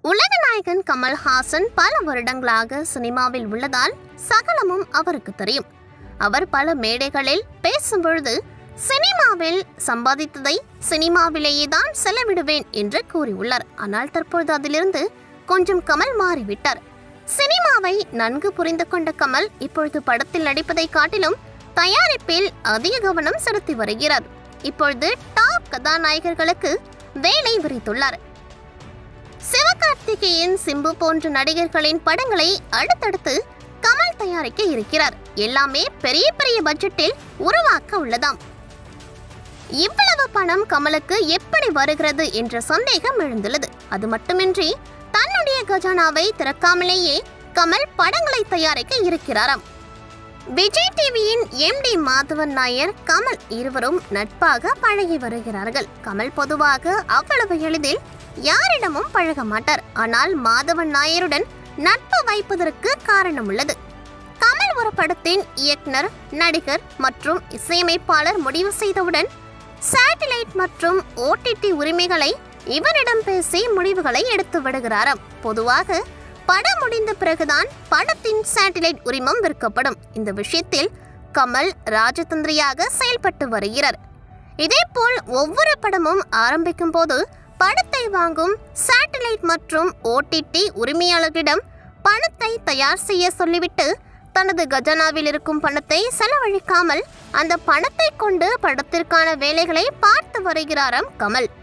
உலகநாயகன் கமல்ஹாசன் பல வருடங்களாக சினிமாவில் உள்ளதால் சகலமும் அவருக்கு தெரியும் அவர் பல மேடைகளில் பேசும் பொழுது சினிமாவில் சம்பாதித்ததை சினிமாவிலேயே தான் செலவிடுவேன் என்று கூறியுள்ளார் ஆனால் தற்பொழுது அதிலிருந்து கொஞ்சம் கமல் மாறிவிட்டார் சினிமாவை நன்கு புரிந்து கொண்ட கமல் இப்பொழுது படத்தில் நடிப்பதை காட்டிலும் தயாரிப்பில் அதிக கவனம் செலுத்தி வருகிறார் இப்பொழுது டாப் கதாநாயகர்களுக்கு வேலை விரித்துள்ளார் சிவகார்த்திகேயன் சிம்பு போன்ற நடிகர்களின் படங்களை அடுத்தடுத்து கமல் தயாரிக்க இருக்கிறார் எல்லாமே பெரிய பெரிய பட்ஜெட்டில் உருவாக்க உள்ளதாம் இவ்வளவு பணம் கமலுக்கு எப்படி வருகிறது என்ற சந்தேகம் எழுந்துள்ளது அது மட்டுமின்றி தன்னுடைய கஜானாவை திறக்காமலேயே கமல் படங்களை தயாரிக்க இருக்கிறாராம் விஜய் டிவியின் எம்டி மாதவன் நாயர் கமல் இருவரும் நட்பாக பழகி வருகிறார்கள் கமல் பொதுவாக அவ்வளவு எளிதில் யாரிடமும் பழக மாட்டார் ஆனால் மாதவன் நாயருடன் நட்பு வைப்பதற்கு காரணம் உள்ளது கமல் ஒரு படத்தின் இயக்குனர் நடிகர் மற்றும் இசையமைப்பாளர் முடிவு செய்தவுடன் சேட்டிலைட் மற்றும் ஓடிடி உரிமைகளை இவரிடம் பேசி முடிவுகளை எடுத்து விடுகிறாராம் பொதுவாக படம் முடிந்த பிறகுதான் படத்தின் சேட்டிலைட் உரிமம் விற்கப்படும் இந்த விஷயத்தில் கமல் ராஜதந்திரியாக செயல்பட்டு வருகிறார் இதேபோல் ஒவ்வொரு படமும் ஆரம்பிக்கும் போது படத்தை வாங்கும் சேட்டலைட் மற்றும் ஓடிடி உரிமையாளர்களிடம் பணத்தை தயார் செய்ய சொல்லிவிட்டு தனது கஜானாவில் இருக்கும் பணத்தை செலவழிக்காமல் அந்த பணத்தை கொண்டு படத்திற்கான வேலைகளை பார்த்து வருகிறாராம் கமல்